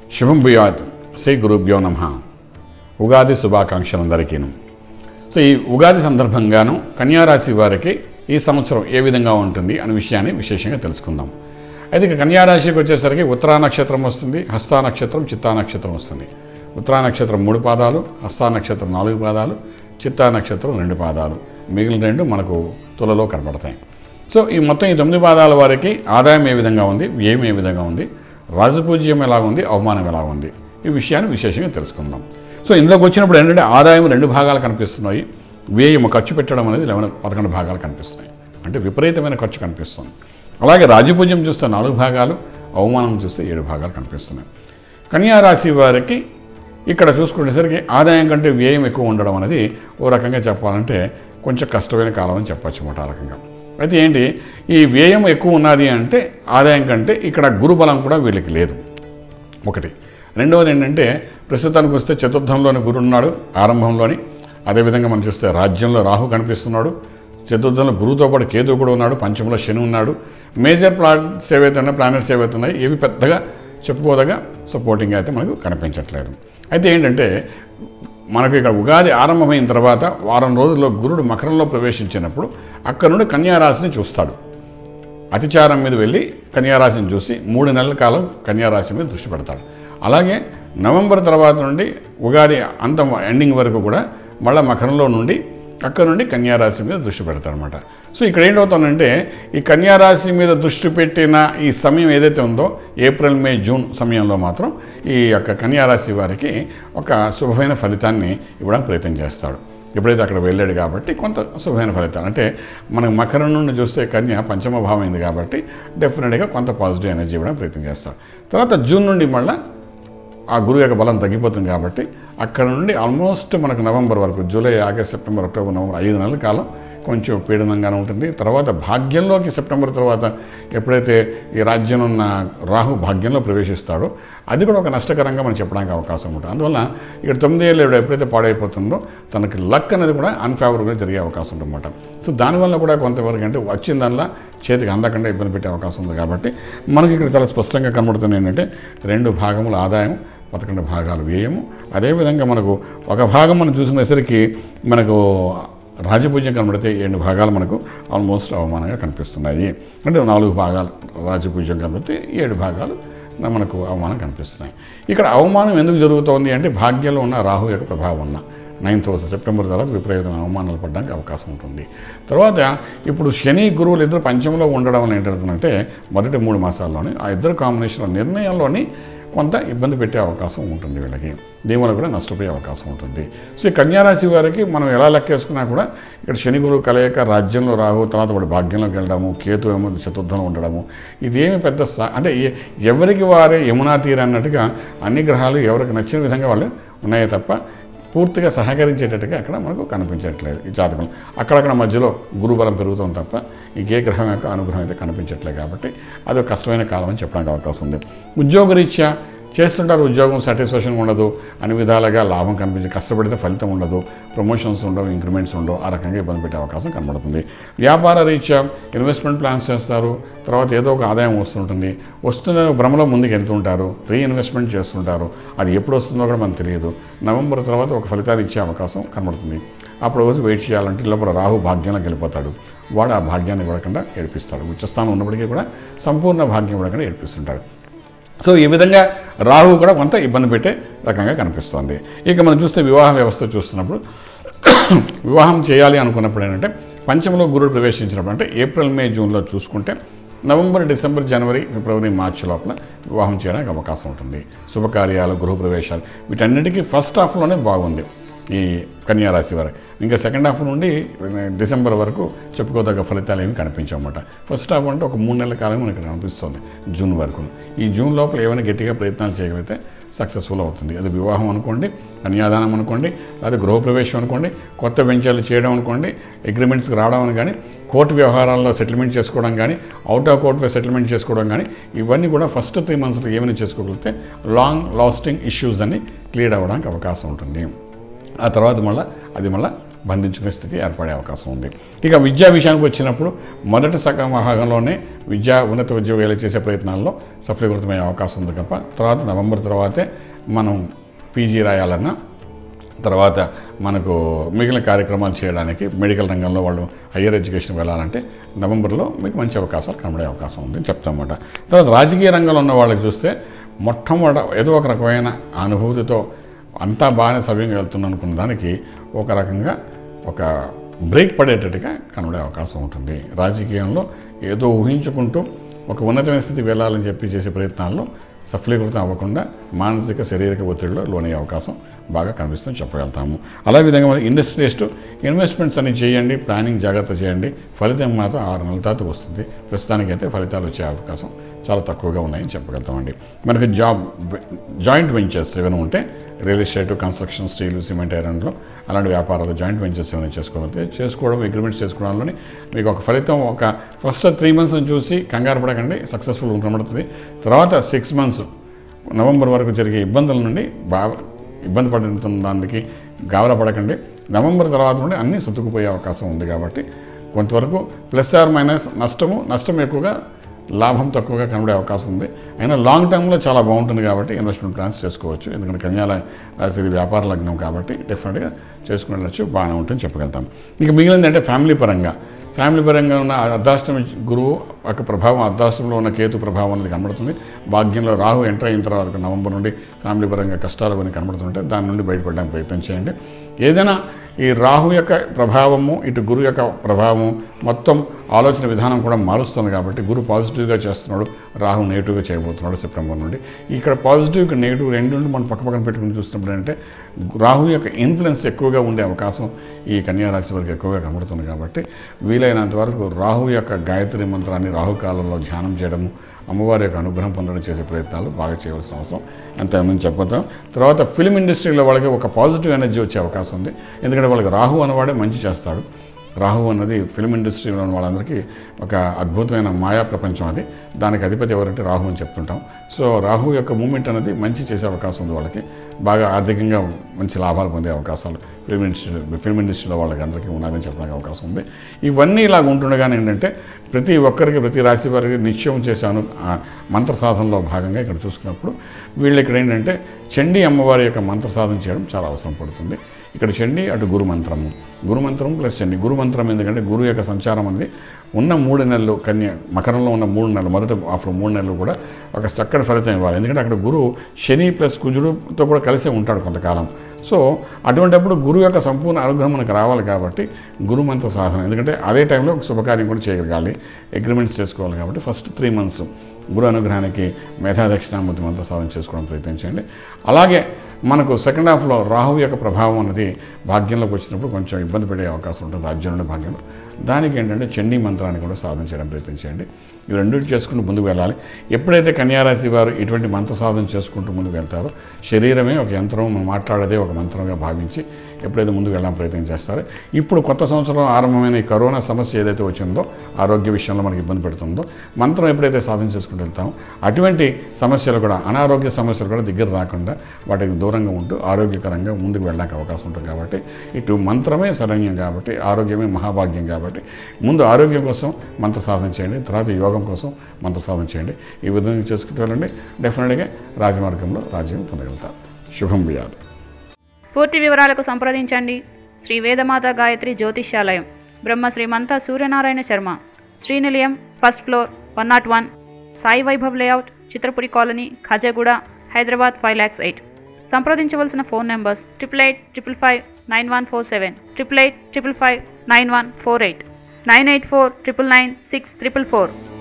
శుభం భూయాత్ శ్రీ గురుభ్యో నమ ఉగాది శుభాకాంక్షలు అందరికీను సో ఈ ఉగాది సందర్భంగాను కన్యారాశి వారికి ఈ సంవత్సరం ఏ విధంగా ఉంటుంది అనే విషయాన్ని విశేషంగా తెలుసుకుందాం అయితే ఇక కన్యారాశికి వచ్చేసరికి ఉత్తరా నక్షత్రం వస్తుంది హస్తా నక్షత్రం చిత్తా నక్షత్రం వస్తుంది ఉత్తరా నక్షత్రం మూడు పాదాలు హస్తా నక్షత్రం నాలుగు పాదాలు చిత్తా నక్షత్రం రెండు పాదాలు మిగిలిన రెండు మనకు తులలో కనపడతాయి సో ఈ మొత్తం ఈ తొమ్మిది పాదాల వారికి ఆదాయం ఏ విధంగా ఉంది వ్యయం ఏ విధంగా ఉంది రాజపూజ్యం ఎలా ఉంది అవమానం ఎలా ఉంది ఈ విషయాన్ని విశేషంగా తెలుసుకుందాం సో ఇందులోకి వచ్చినప్పుడు ఏంటంటే ఆదాయం రెండు భాగాలు కనిపిస్తున్నాయి వ్యయం ఖర్చు పెట్టడం అనేది లెవెన్ పదకొండు భాగాలు కనిపిస్తున్నాయి అంటే విపరీతమైన ఖర్చు కనిపిస్తుంది అలాగే రాజపూజ్యం చూస్తే నాలుగు భాగాలు అవమానం చూస్తే ఏడు భాగాలు కనిపిస్తున్నాయి కన్యా రాశి వారికి ఇక్కడ చూసుకునేసరికి ఆదాయం కంటే వ్యయం ఎక్కువ ఉండడం అనేది ఓ రకంగా చెప్పాలంటే కొంచెం కష్టమైన కాలం అని చెప్పచ్చు మాట ఆ రకంగా అయితే ఏంటి ఈ వ్యయం ఎక్కువ ఉన్నది అంటే ఆదాయం కంటే ఇక్కడ గురుబలం కూడా వీళ్ళకి లేదు ఒకటి రెండవది ఏంటంటే ప్రస్తుతానికి వస్తే చతుర్థంలోని గురు ఉన్నాడు ఆరంభంలోని అదేవిధంగా మనం చూస్తే రాజ్యంలో రాహు కనిపిస్తున్నాడు చతుర్థంలో గురువుతో పాటు కేతు కూడా ఉన్నాడు పంచంలో శని ఉన్నాడు మేజర్ ప్లానెట్స్ ఏవైతే ఉన్నాయో ప్లానెట్స్ ఏవైతే ఉన్నాయో ఏవి పెద్దగా చెప్పుకోదగా సపోర్టింగ్ అయితే మనకు కనిపించట్లేదు అయితే ఏంటంటే మనకు ఇక్కడ ఉగాది ఆరంభమైన తర్వాత వారం రోజుల్లో గురుడు మకరంలో ప్రవేశించినప్పుడు అక్కడ నుండి కన్యారాశిని చూస్తాడు అతిచారం మీద వెళ్ళి కన్యారాశిని చూసి మూడు నెలల కాలం కన్యారాశి మీద దృష్టి పెడతాడు అలాగే నవంబర్ తర్వాత నుండి ఉగాది అంతం ఎండింగ్ వరకు కూడా మళ్ళీ మకరంలో నుండి అక్కడ నుండి కన్యారాశి మీద దృష్టి పెడతాడు అనమాట సో ఇక్కడ ఏంటవుతుందంటే ఈ కన్యారాశి మీద దృష్టి పెట్టిన ఈ సమయం ఏదైతే ఉందో ఏప్రిల్ మే జూన్ సమయంలో మాత్రం ఈ యొక్క కన్యారాశి వారికి ఒక శుభమైన ఫలితాన్ని ఇవ్వడానికి ప్రయత్నం చేస్తాడు ఎప్పుడైతే అక్కడ వెళ్ళాడు కాబట్టి కొంత శుభమైన ఫలితాలు అంటే మనకు మకరం నుండి చూస్తే కన్య పంచమ భావం అయింది కాబట్టి డెఫినెట్గా కొంత పాజిటివ్ ఎనర్జీ ఇవ్వడం ప్రయత్నం చేస్తాడు తర్వాత జూన్ నుండి మళ్ళీ ఆ గురువు యొక్క బలం తగ్గిపోతుంది కాబట్టి అక్కడ నుండి ఆల్మోస్ట్ మనకు నవంబర్ వరకు July August September October November ఐదు నెలల కాలం కొంచెం పీడనంగానే ఉంటుంది తర్వాత భాగ్యంలోకి సెప్టెంబర్ తర్వాత ఎప్పుడైతే ఈ రాజ్యం ఉన్న రాహు భాగ్యంలో ప్రవేశిస్తాడో అది కూడా ఒక నష్టకరంగా మనం చెప్పడానికి అవకాశం ఉంటుంది అందువల్ల ఇక్కడ తొమ్మిది ఏళ్ళు ఎప్పుడైతే పాడైపోతుందో తనకి లక్ అనేది కూడా అన్ఫేవరబుల్గా జరిగే అవకాశం ఉంటుందన్నమాట సో దానివల్ల కూడా కొంతవరకు అంటే వచ్చిన దానిలో చేతికి అందకుండా ఇబ్బంది పెట్టే అవకాశం ఉంది కాబట్టి మనకి ఇక్కడ చాలా స్పష్టంగా కనబడుతుంది ఏంటంటే రెండు భాగముల ఆదాయం పదకొండు భాగాలు వ్యయము అదేవిధంగా మనకు ఒక భాగం మనం చూసినసరికి మనకు రాజపూజ్యం కనబడితే ఏడు భాగాలు మనకు ఆల్మోస్ట్ అవమానంగా కనిపిస్తున్నాయి అంటే నాలుగు భాగాలు రాజపూజ్యం కనబడితే ఏడు భాగాలు మనకు అవమానం కనిపిస్తున్నాయి ఇక్కడ అవమానం ఎందుకు జరుగుతోంది అంటే భాగ్యంలో ఉన్న రాహు యొక్క ప్రభావం ఉన్న నైన్త్ హౌస్ సెప్టెంబర్ తర్వాత విపరీతమైన అవమానాలు పడడానికి అవకాశం ఉంటుంది తర్వాత ఇప్పుడు శని గురువులు ఇద్దరు పంచంలో ఉండడం అని ఏంటంటే మొదటి మూడు మాసాల్లోనే ఆ ఇద్దరు కాంబినేషన్ నిర్ణయంలోని కొంత ఇబ్బంది పెట్టే అవకాశం ఉంటుంది వీళ్ళకి దీనివల్ల కూడా నష్టపోయే అవకాశం ఉంటుంది సో ఈ కన్యారాశి వారికి మనం ఎలా లెక్కేసుకున్నా కూడా ఇక్కడ శని గురువు కలయిక రాజ్యంలో రాహు తర్వాత వాడు భాగ్యంలోకి వెళ్ళడము కేతు ఏమో చతుర్థంలో ఉండడము ఇదేమి పెద్ద సా- అంటే ఎ- ఎవరికి వారే యమునా తీరు అన్నట్టుగా అన్ని గ్రహాలు ఎవరికి నచ్చిన విధంగా వాళ్ళు ఉన్నాయే తప్ప పూర్తిగా సహకరించేటట్టుగా అక్కడ మనకు కనిపించట్లేదు ఈ జాతకం అక్కడక్కడ మధ్యలో గురుబలం పెరుగుతుంది తప్ప ఇంకే గ్రహం యొక్క అనుగ్రహం అయితే కనిపించట్లేదు కాబట్టి అది ఒక కష్టమైన కాలం అని చెప్పడానికి అవకాశం ఉంది ఉద్యోగరీత్యా చేస్తుంటారు ఉద్యోగం సాటిస్ఫాక్షన్ ఉండదు అన్ని విధాలుగా లాభం కనిపించి కష్టపడితే ఫలితం ఉండదు ప్రమోషన్స్ ఉండవు ఇంక్రిమెంట్స్ ఉండవు ఆ రకంగా ఇబ్బంది పెట్టే అవకాశం కనబడుతుంది వ్యాపార రీత్యా ఇన్వెస్ట్మెంట్ ప్లాన్స్ చేస్తారు తర్వాత ఏదో ఒక ఆదాయం వస్తుంటుంది వస్తున్న భ్రమలో ముందుకు వెళ్తుంటారు రీఇన్వెస్ట్మెంట్ చేస్తుంటారు అది ఎప్పుడు వస్తుందో కూడా మనకు తెలియదు నవంబర్ తర్వాత ఒక ఫలితాలు ఇచ్చే అవకాశం కనబడుతుంది అప్పుడు రోజు వెయిట్ చేయాలంటే లోపల రాహు భాగ్యంలోకి వెళ్ళిపోతాడు వాడు ఆ భాగ్యాన్ని ఇవ్వకుండా ఏడిపిస్తాడు ఉచ్చస్థానం ఉన్నప్పటికీ కూడా సంపూర్ణ భాగ్యం ఇవ్వకుండా ఏడిపిస్తుంటాడు సో ఈ విధంగా రాహు కూడా కొంత ఇబ్బంది పెట్టే రకంగా కనిపిస్తోంది ఇక మనం చూస్తే వివాహ వ్యవస్థ చూస్తున్నప్పుడు వివాహం చేయాలి అనుకున్నప్పుడు ఏంటంటే పంచమలో గురుడు ప్రవేశించినప్పుడు అంటే ఏప్రిల్ మే జూన్లో చూసుకుంటే నవంబర్ డిసెంబర్ జనవరి ఫిబ్రవరి మార్చి లోపల వివాహం చేయడానికి అవకాశం ఉంటుంది శుభకార్యాలు గృహప్రవేశాలు వీటన్నిటికీ ఫస్ట్ హాఫ్లోనే బాగుంది ఈ కన్యారాశి వారికి ఇంకా సెకండ్ హాఫ్ నుండి డిసెంబర్ వరకు చెప్పుకోదగ్గ ఫలితాలు ఏమి కనిపించవన్నమాట ఫస్ట్ హాఫ్ అంటే ఒక మూడు నెలల కాలం మనకి కనిపిస్తుంది జూన్ వరకు ఈ జూన్ లోపల ఏమైనా గట్టిగా ప్రయత్నాలు చేయగలిగితే సక్సెస్ఫుల్ అవుతుంది అది వివాహం అనుకోండి కన్యాదానం అనుకోండి లేదా గృహప్రవేశం అనుకోండి కొత్త వెంచర్లు చేయడం అనుకోండి అగ్రిమెంట్స్కి రావడం అని కానీ కోర్టు వ్యవహారాల్లో సెటిల్మెంట్ చేసుకోవడం కానీ అవుట్ ఆఫ్ కోర్ట్ సెటిల్మెంట్ చేసుకోవడం కానీ ఇవన్నీ కూడా ఫస్ట్ త్రీ మంత్స్లో ఏమైనా చేసుకోగలిగితే లాంగ్ లాస్టింగ్ ఇష్యూస్ అన్ని క్లియర్ అవ్వడానికి అవకాశం ఉంటుంది ఆ తర్వాత మళ్ళీ అది మళ్ళీ బంధించుకునే స్థితి ఏర్పడే అవకాశం ఉంది ఇక విద్యా విషయానికి వచ్చినప్పుడు మొదటి సగం భాగంలోనే విద్యా ఉన్నత ఉద్యోగాలు చేసే ప్రయత్నాల్లో సఫలీకృతమయ్యే అవకాశం ఉంది తప్ప తర్వాత నవంబర్ తర్వాతే మనం పీజీ రాయాలన్నా తర్వాత మనకు మిగిలిన కార్యక్రమాలు చేయడానికి మెడికల్ రంగంలో వాళ్ళు హయ్యర్ ఎడ్యుకేషన్ వెళ్ళాలంటే నవంబర్లో మీకు మంచి అవకాశాలు కనబడే అవకాశం ఉందని చెప్తామన్నమాట తర్వాత రాజకీయ రంగంలో ఉన్న వాళ్ళకి చూస్తే మొట్టమొదట ఏదో ఒక రకమైన అనుభూతితో అంతా బాగానే సవ్యంగా వెళ్తుంది అనుకున్న దానికి ఒక రకంగా ఒక బ్రేక్ పడేటట్టుగా కనబడే అవకాశం ఉంటుంది రాజకీయంలో ఏదో ఊహించుకుంటూ ఒక ఉన్నతమైన స్థితికి వెళ్ళాలని చెప్పి చేసే ప్రయత్నాల్లో సఫలీకృతం అవ్వకుండా మానసిక శారీరక ఒత్తిడిలో లోనయ్యే అవకాశం బాగా కనిపిస్తుంది చెప్పగలుగుతాము అలా విధంగా మరి ఇండస్ట్రియలిస్ట్ ఇన్వెస్ట్మెంట్స్ అన్ని చేయండి ప్లానింగ్ జాగ్రత్త చేయండి ఫలితం మాత్రం ఆరు నెలల తర్వాత వస్తుంది ప్రస్తుతానికైతే ఫలితాలు వచ్చే అవకాశం చాలా తక్కువగా ఉన్నాయని చెప్పగలుగుతామండి మనకి జాబ్ జాయింట్ వెంచర్స్ ఏమైనా ఉంటే real estate construction steel cement ఐరన్లో అలాంటి వ్యాపారాలు జాయింట్ వెంచర్స్ ఏమైనా చేసుకోగలిగితే చేసుకోవడం అగ్రిమెంట్స్ చేసుకోవడంలోని మీకు ఒక ఫలితం ఒక ఫస్ట్ త్రీ మంత్స్ చూసి కంగారు పడకండి సక్సెస్ఫుల్ కనబడుతుంది తర్వాత సిక్స్ మంత్స్ నవంబర్ వరకు జరిగే ఇబ్బందుల నుండి బాగా ఇబ్బంది పడుతున్న దానికి గాబరా పడకండి నవంబర్ తర్వాత నుండి అన్నీ సర్దుకుపోయే అవకాశం ఉంది కాబట్టి కొంతవరకు ప్లస్ ఆర్ మైనస్ నష్టము నష్టం ఎక్కువగా లాభం తక్కువగా కనబడే అవకాశం ఉంది అయినా లాంగ్ టర్మ్లో చాలా బాగుంటుంది కాబట్టి ఇన్వెస్ట్మెంట్ ప్లాన్స్ చేసుకోవచ్చు ఎందుకంటే కన్యాల రాశి వ్యాపార లగ్నం కాబట్టి డెఫినెట్గా చేసుకుని వెళ్ళచ్చు బాగానే ఉంటుంది చెప్పగలుగుతాం ఇక మిగిలింది అంటే ఫ్యామిలీ పరంగా ఫ్యామిలీ పరంగా ఉన్న అర్ధాష్టమ గురువు యొక్క ప్రభావం అర్ధాష్టంలో ఉన్న కేతు ప్రభావం అనేది కనబడుతుంది భాగ్యంలో రాహు ఎంటర్ అయిన తర్వాత నవంబర్ నుండి ఫ్యామిలీ పరంగా కష్టాలు కొన్ని కనబడుతుంటే దాని నుండి బయటపడడానికి ప్రయత్నం చేయండి ఏదైనా ఈ రాహు యొక్క ప్రభావము ఇటు గురు యొక్క ప్రభావము మొత్తం ఆలోచన విధానం కూడా మారుస్తుంది కాబట్టి గురు పాజిటివ్గా చేస్తున్నాడు రాహు నెగిటివ్గా చేయబోతున్నాడు సెప్టెంబర్ నుండి ఇక్కడ పాజిటివ్ నెగిటివ్ రెండు నుండి మనం పక్క పక్కన పెట్టుకుని చూసినప్పుడు అంటే రాహు యొక్క ఇన్ఫ్లుయెన్స్ ఎక్కువగా ఉండే అవకాశం ఈ కన్యా రాశి వారికి ఎక్కువగా కనబడుతుంది కాబట్టి వీలైనంత వరకు రాహు యొక్క గాయత్రి మంత్రాన్ని రాహుకాలంలో ధ్యానం చేయడము అమ్మవారి యొక్క అనుగ్రహం పొందడం చేసే ప్రయత్నాలు బాగా చేయవలసిన అవసరం ఎంత ఉందని చెప్పతాం తర్వాత ఫిల్మ్ ఇండస్ట్రీలో వాళ్ళకి ఒక పాజిటివ్ ఎనర్జీ వచ్చే అవకాశం ఉంది ఎందుకంటే వాళ్ళకి రాహు అనేవాడే మంచి చేస్తాడు రాహు అన్నది ఫిల్మ్ ఇండస్ట్రీలో ఉన్న వాళ్ళందరికీ ఒక అద్భుతమైన మాయా ప్రపంచం అది దానికి అధిపతి ఎవరంటే రాహు అని చెప్తుంటాం సో రాహు యొక్క మూమెంట్ అనేది మంచి చేసే అవకాశం ఉంది వాళ్ళకి బాగా ఆర్థికంగా మంచి లాభాలు పొందే అవకాశాలు ఫిల్మ్ ఇండస్ట్రీ ఫిల్మ్ ఇండస్ట్రీలో వాళ్ళకి అందరికీ ఉన్నదని చెప్పడానికి అవకాశం ఉంది ఇవన్నీ ఇలాగ ఉంటుండగానే ఏంటంటే ప్రతి ఒక్కరికి ప్రతి రాశి వారికి నిత్యం చేసే అను ఆ మంత్ర సాధనలో భాగంగా ఇక్కడ చూసుకున్నప్పుడు వీళ్ళు ఇక్కడ ఏంటంటే చండీ అమ్మవారి యొక్క మంత్ర సాధన చేయడం చాలా అవసరం పడుతుంది ఇక్కడ చండి అటు గురు మంత్రము గురు మంత్రం ప్లస్ చండి గురు మంత్రం ఎందుకంటే గురువు యొక్క సంచారం అనేది ఉన్న మూడు నెలలు కన్య మకరంలో ఉన్న మూడు నెలలు మొదటి ఆఫ్టర్ మూడు నెలలు కూడా ఒక చక్కటి ఫలితం ఇవ్వాలి ఎందుకంటే అక్కడ గురువు శని ప్లస్ కుజుడుతో కూడా కలిసే ఉంటాడు కొంతకాలం సో అటువంటిప్పుడు గురువు యొక్క సంపూర్ణ అనుగ్రహం మనకు రావాలి కాబట్టి గురు మంత్ర సాధన ఎందుకంటే అదే టైంలో ఒక శుభకార్యం కూడా చేయగలగాలి అగ్రిమెంట్స్ చేసుకోవాలి కాబట్టి ఫస్ట్ త్రీ మంత్స్ గురు అనుగ్రహానికి మేధా దక్షిణామూర్తి మంత్ర సాధన చేసుకోవడం ప్రయత్నించండి అలాగే మనకు సెకండ్ హాఫ్లో రాహు యొక్క ప్రభావం అనేది భాగ్యంలోకి వచ్చినప్పుడు కొంచెం ఇబ్బంది పడే అవకాశం ఉంటుంది రాజ్యం నుండి భాగ్యంలో దానికి ఏంటంటే చండీ మంత్రాన్ని కూడా సాధన చేయడం ప్రయత్నించండి ఇవి రెండు చేసుకుంటూ ముందుకు వెళ్ళాలి ఎప్పుడైతే కన్యారాశి వారు ఇటువంటి మంత్ర సాధన చేసుకుంటూ ముందుకు వెళ్తారో శరీరమే ఒక యంత్రం మనం మాట్లాడేదే ఒక మంత్రంగా భావించి ఎప్పుడైతే ముందుకు వెళ్ళడం ప్రయత్నం చేస్తారో ఇప్పుడు కొత్త సంవత్సరం ఆరంభమైన ఈ కరోనా సమస్య ఏదైతే వచ్చిందో ఆరోగ్య విషయంలో మనకి ఇబ్బంది పెడుతుందో మంత్రం ఎప్పుడైతే సాధన చేసుకుంటూ వెళ్తామో అటువంటి సమస్యలు కూడా అనారోగ్య సమస్యలు కూడా దగ్గర రాకుండా వాటికి దూరంగా ఉంటూ ఆరోగ్యకరంగా ముందుకు వెళ్ళడానికి అవకాశం ఉంటుంది కాబట్టి ఇటు మంత్రమే శరణ్యం కాబట్టి ఆరోగ్యమే మహాభాగ్యం కాబట్టి ముందు ఆరోగ్యం కోసం మంత్ర సాధన చేయండి తర్వాత యోగం కోసం మంత్ర సాధన చేయండి ఈ విధంగా చేసుకుంటూ వెళ్ళండి డెఫినెట్గా రాజమార్గంలో రాజ్యం పొందగలుగుతారు శుభం వ్యాధి పూర్తి వివరాలకు సంప్రదించండి Shri Vedamata Gayatri Jyotishyalayam Brahma Srimantha Suryanarayana Sharma Srinilayam first floor one naught one Sai Vaibhav layout Chitrapuri colony Khajaguda Hyderabad five lakhs eight సంప్రదించవలసిన phone numbers triple eight triple five nine one four seven triple eight triple five nine one four eight nine eight four triple nine six triple four